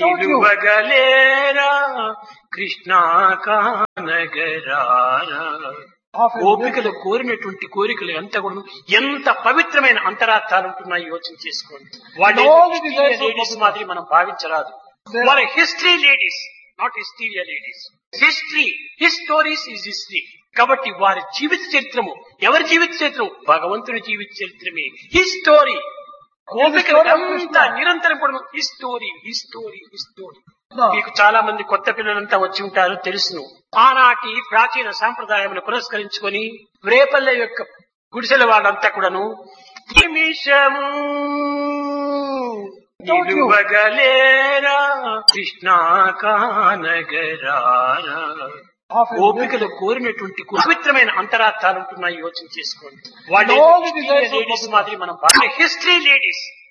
Don't you? నిలువగలేరా Krishna కానగరారా Often గోపికలు కోరినటువంటి కోరికలు ఎంత కూడా ఎంత పవిత్రమైన అంతరార్థాలు ఉంటున్నాయి యోచన చేసుకోండి వాళ్ళు All the desires of ladies gopika. మాదిరి మనం భావించరాదు There- వాళ్ళ history ladies not hysteria ladies history his stories is history కాబట్టి వారి జీవిత చరిత్రము ఎవరి జీవిత చరిత్రం భగవంతుని జీవిత చరిత్రమే హిస్ స్టోరీ గోపికలు story of అంతా Krishna. నిరంతరం కూడా his story his story his story No. మీకు చాలా మంది కొత్త పిల్లలంతా వచ్చి ఉంటారు తెలుసును ఆనాటి ప్రాచీన సాంప్రదాయమును పురస్కరించుకొని రేపల్లె యొక్క గుడిసెల వాళ్ళంతా కూడాను నిమిషము Don't you? నిలువగలేరా కృష్ణా కానగరారా Often గోపికలు కోరినటువంటి పవిత్రమైన అంతరార్థాలు ఉంటున్నాయి యోచన చేసుకోండి All the desires వాళ్ళు of లేడీస్ gopika. మాదిరి మనం హిస్టరీ లేడీస్